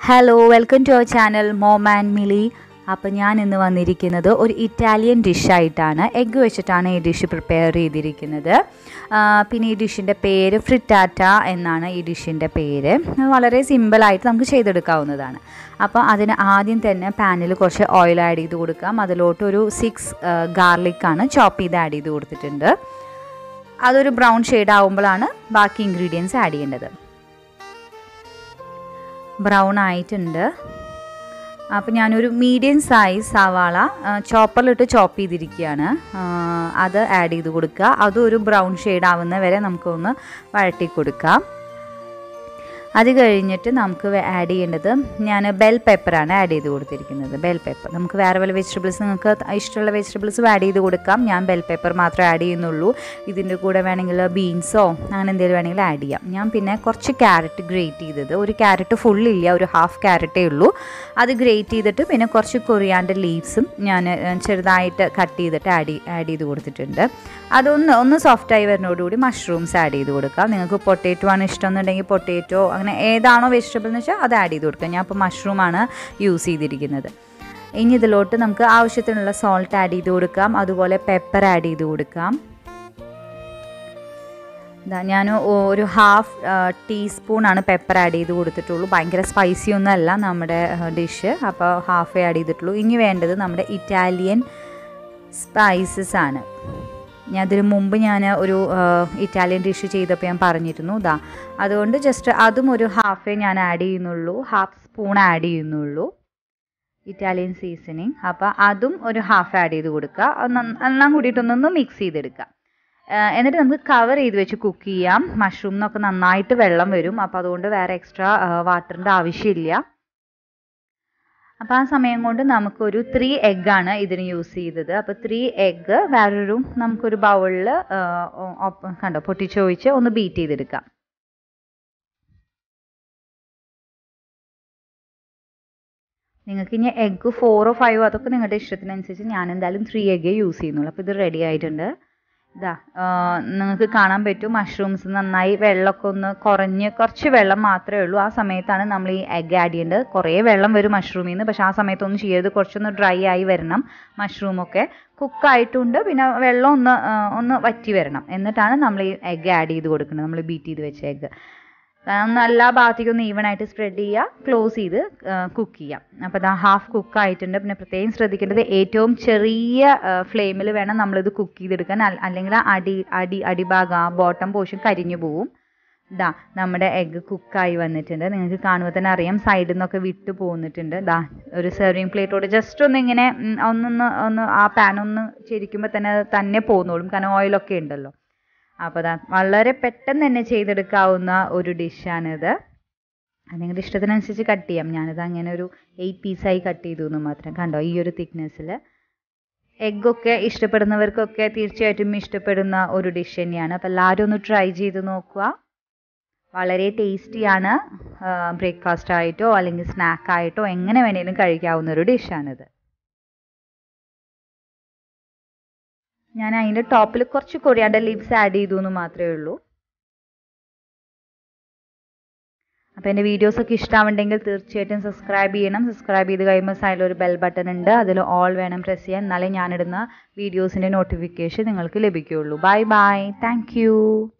hello welcome to our channel mom and Mili അപ്പോൾ ഞാൻ ഇന്ന് വന്നിരിക്കുന്നത് ഒരു ഇറ്റാലിയൻ ഡിഷായിട്ടാണ് എഗ്ഗ് വെച്ചിട്ടാണ് ഈ ഡിഷ് പ്രിപ്പയർ ചെയ്തിരിക്കുന്നത് ആ, പിന്നെ ഈ ഡിഷിൻ്റെ പേര് ഫ്രിറ്റാറ്റ എന്നാണ് ഈ ഡിഷിൻ്റെ പേര് വളരെ സിമ്പിളായിട്ട് നമുക്ക് ചെയ്തെടുക്കാവുന്നതാണ് അപ്പോൾ അതിന് ആദ്യം തന്നെ പാനിൽ കുറച്ച് ഓയിൽ ആഡ് ചെയ്ത് കൊടുക്കാം അതിലോട്ട് ഒരു സിക്സ് ഗാർലിക്കാണ് ചോപ്പ് ചെയ്ത് ആഡ് ചെയ്ത് കൊടുത്തിട്ടുണ്ട് അതൊരു ബ്രൗൺ ഷെയ്ഡ് ആകുമ്പോഴാണ് ബാക്കി ഇൻഗ്രീഡിയൻസ് ആഡ് ചെയ്യേണ്ടത് ബ്രൗൺ ആയിട്ടുണ്ട് അപ്പോൾ ഞാനൊരു മീഡിയം സൈസ് സവാള ചോപ്പറിലിട്ട് ചോപ്പ് ചെയ്തിരിക്കുകയാണ് ആ, അത് ആഡ് ചെയ്ത് കൊടുക്കുക അതും ഒരു ബ്രൗൺ ഷെയ്ഡ് ആവുന്ന വരെ നമുക്കൊന്ന് വഴട്ടി കൊടുക്കാം അത് കഴിഞ്ഞിട്ട് നമുക്ക് ആഡ് ചെയ്യേണ്ടത് ഞാൻ ബെൽ പെപ്പറാണ് ആഡ് ചെയ്ത് കൊടുത്തിരിക്കുന്നത് ബെൽ പെപ്പർ നമുക്ക് വേറെ വല്ല വെജിറ്റബിൾസ് നിങ്ങൾക്ക് ഇഷ്ടമുള്ള വെജിറ്റബിൾസ് ആഡ് ചെയ്ത് കൊടുക്കാം ഞാൻ ബെൽ പെപ്പർ മാത്രമേ ആഡ് ചെയ്യുന്നുള്ളൂ ഇതിൻ്റെ കൂടെ വേണമെങ്കിൽ ബീൻസോ അങ്ങനെ എന്തെങ്കിലും വേണമെങ്കിൽ ആഡ് ചെയ്യാം ഞാൻ പിന്നെ കുറച്ച് ക്യാരറ്റ് ഗ്രേറ്റ് ചെയ്തത് ഒരു ക്യാരറ്റ് ഫുള്ളില്ല ഒരു ഹാഫ് ക്യാരറ്റേ ഉള്ളൂ അത് ഗ്രേറ്റ് ചെയ്തിട്ട് പിന്നെ കുറച്ച് കൊറിയാൻ്റെ ലീവ്സും ഞാൻ ഏഹ്, ചെറുതായിട്ട് കട്ട് ചെയ്തിട്ട് ആഡ് ആഡ് ചെയ്ത് കൊടുത്തിട്ടുണ്ട് അതൊന്ന് ഒന്ന് സോഫ്റ്റായി വരുന്നതോടുകൂടി മഷ്റൂംസ് ആഡ് ചെയ്ത് കൊടുക്കാം നിങ്ങൾക്ക് പൊട്ടേറ്റോ ആണ് ഇഷ്ടം എന്നുണ്ടെങ്കിൽ പൊട്ടേറ്റോ അങ്ങനെ ഏതാണോ വെജിറ്റബിൾ എന്ന് വെച്ചാൽ അത് ആഡ് ചെയ്ത് കൊടുക്കാം ഞാൻ ഇപ്പോൾ മഷ്റൂമാണ് യൂസ് ചെയ്തിരിക്കുന്നത് ഇനി ഇതിലോട്ട് നമുക്ക് ആവശ്യത്തിനുള്ള സോൾട്ട് ആഡ് ചെയ്ത് കൊടുക്കാം അതുപോലെ പെപ്പർ ആഡ് ചെയ്ത് കൊടുക്കാം ഇതാ ഞാൻ ഒരു ഹാഫ് ടീസ്പൂണാണ് പെപ്പർ ആഡ് ചെയ്ത് കൊടുത്തിട്ടുള്ളൂ ഭയങ്കര സ്പൈസി ഒന്നും അല്ല നമ്മുടെ ഡിഷ് അപ്പോൾ ഹാഫേ ആഡ് ചെയ്തിട്ടുള്ളൂ ഇനി വേണ്ടത് നമ്മുടെ ഇറ്റാലിയൻ സ്പൈസസ് ആണ് ഞാൻ അതിന് മുമ്പ് ഞാൻ ഒരു ആ, ഇറ്റാലിയൻ ഡിഷ് ചെയ്തപ്പോൾ ഞാൻ പറഞ്ഞിരുന്നു ഇതാ അതുകൊണ്ട് ജസ്റ്റ് അതും ഒരു ഹാഫേ ഞാൻ ആഡ് ചെയ്യുന്നുള്ളൂ ഹാഫ് സ്പൂൺ ആഡ് ചെയ്യുന്നുള്ളൂ ഇറ്റാലിയൻ സീസണിങ് അപ്പോൾ അതും ഒരു ഹാഫ് ആഡ് ചെയ്ത് കൊടുക്കുക അത് നന്ന- എല്ലാം കൂടിയിട്ടൊന്നൊന്ന് മിക്സ് ചെയ്തെടുക്കുക ആ, എന്നിട്ട് നമുക്ക് കവർ ചെയ്ത് വെച്ച് കുക്ക് ചെയ്യാം മഷ്റൂമിനൊക്കെ നന്നായിട്ട് വെള്ളം വരും അപ്പോൾ അതുകൊണ്ട് വേറെ എക്സ്ട്രാ വാട്ടറിൻ്റെ ആവശ്യമില്ല അപ്പോൾ ആ സമയം കൊണ്ട് നമുക്കൊരു ത്രീ ആണ് ഇതിന് യൂസ് ചെയ്തത് അപ്പോൾ ത്രീ എഗ്ഗ് വേറൊരു നമുക്കൊരു ബൗളിൽ കണ്ടോ പൊട്ടിച്ചൊഴിച്ച് ഒന്ന് ബീറ്റ് ചെയ്തെടുക്കാം നിങ്ങൾക്ക് ഇനി എഗ്ഗ് ഫോറോ ഫൈവോ അതൊക്കെ നിങ്ങളുടെ ഇഷ്ടത്തിനനുസരിച്ച് ഞാൻ എന്തായാലും ത്രീ എഗ്ഗേ യൂസ് ചെയ്യുന്നുള്ളൂ അപ്പോൾ ഇത് റെഡി ആയിട്ടുണ്ട് ഇതാ നിങ്ങൾക്ക് കാണാൻ പറ്റും മഷ്റൂംസ് നന്നായി വെള്ളമൊക്കെ ഒന്ന് കുറഞ്ഞ് കുറച്ച് വെള്ളം മാത്രമേ ഉള്ളൂ ആ സമയത്താണ് നമ്മൾ ഈ എഗ്ഗ് ആഡ് ചെയ്യേണ്ടത് കുറേ വെള്ളം വരും മഷ്റൂമിൽ നിന്ന് പക്ഷേ ആ സമയത്തൊന്നും ചെയ്യരുത് കുറച്ചൊന്ന് ഡ്രൈ ആയി വരണം മഷ്റൂമൊക്കെ കുക്കായിട്ടുണ്ട് പിന്നെ വെള്ളം ഒന്ന് ആ, ഒന്ന് വറ്റി വരണം എന്നിട്ടാണ് നമ്മൾ ഈ എഗ്ഗ് ആഡ് ചെയ്ത് കൊടുക്കുന്നത് നമ്മൾ ബീറ്റ് ചെയ്ത് വെച്ച എഗ്ഗ് ഒന്ന് എല്ലാ ഭാഗത്തേക്കും ഒന്ന് ഈവൻ ആയിട്ട് സ്പ്രെഡ് ചെയ്യുക ക്ലോസ് ചെയ്ത് കുക്ക് ചെയ്യാം അപ്പോൾ ഇതാ ഹാഫ് കുക്ക് ആയിട്ടുണ്ട് പിന്നെ പ്രത്യേകം ശ്രദ്ധിക്കേണ്ടത് ഏറ്റവും ചെറിയ ഫ്ലെയിമിൽ വേണം നമ്മളിത് കുക്ക് ചെയ്തെടുക്കാൻ അല്ല- അല്ലെങ്കിൽ ആ അടി അടി അടിഭാഗം ആ ബോട്ടം പോർഷൻ കരിഞ്ഞു പോവും ദാ നമ്മുടെ എഗ്ഗ് കുക്കായി വന്നിട്ടുണ്ട് നിങ്ങൾക്ക് കാണുമ്പോൾ തന്നെ അറിയാം സൈഡിൽ നിന്നൊക്കെ വിട്ടു പോന്നിട്ടുണ്ട് ദാ ഒരു സെർവിങ് പ്ലേറ്റോട് ജസ്റ്റ് ഒന്ന് ഇങ്ങനെ ഉം, ഒന്നൊന്ന് ഒന്ന് ആ പാൻ ഒന്ന് ചെരിക്കുമ്പോൾ തന്നെ അത് തന്നെ പോന്നോളും കാരണം ഓയിലൊക്കെ ഉണ്ടല്ലോ അപ്പോൾ ദാ വളരെ പെട്ടെന്ന് തന്നെ ചെയ്തെടുക്കാവുന്ന ഒരു ഡിഷാണിത് അത് നിങ്ങളുടെ ഇഷ്ടത്തിനനുസരിച്ച് കട്ട് ചെയ്യാം ഞാനിത് അങ്ങനെ ഒരു എയ്റ്റ് പീസായി കട്ട് ചെയ്തു എന്ന് മാത്രം കണ്ടോ ഈ ഒരു തിക്നെസ്സിൽ എഗ്ഗൊക്കെ ഇഷ്ടപ്പെടുന്നവർക്കൊക്കെ തീർച്ചയായിട്ടും ഇഷ്ടപ്പെടുന്ന ഒരു ഡിഷ് തന്നെയാണ് അപ്പോൾ എല്ലാവരും ഒന്ന് ട്രൈ ചെയ്ത് നോക്കുക വളരെ ടേസ്റ്റിയാണ് ബ്രേക്ക്ഫാസ്റ്റ് ആയിട്ടോ അല്ലെങ്കിൽ സ്നാക്ക് ആയിട്ടോ എങ്ങനെ വേണേലും കഴിക്കാവുന്ന ഒരു ഡിഷാണിത് ഞാൻ അതിൻ്റെ ടോപ്പിൽ കുറച്ച് കൊറിയാണ്ടർ ലീവ്സ് ആഡ് ചെയ്തു എന്ന് മാത്രമേ ഉള്ളൂ അപ്പോൾ എൻ്റെ വീഡിയോസൊക്കെ ഇഷ്ടമാവുണ്ടെങ്കിൽ തീർച്ചയായിട്ടും സബ്സ്ക്രൈബ് ചെയ്യണം സബ്സ്ക്രൈബ് ചെയ്ത് കഴിയുമ്പോൾ സൈഡിൽ ഒരു ബെൽ ബട്ടൺ ഉണ്ട് അതിൽ ഓൾ വേണം പ്രസ് ചെയ്യാൻ എന്നാലേ ഞാനിടുന്ന വീഡിയോസിൻ്റെ നോട്ടിഫിക്കേഷൻ നിങ്ങൾക്ക് ലഭിക്കുകയുള്ളൂ ബൈ ബൈ താങ്ക്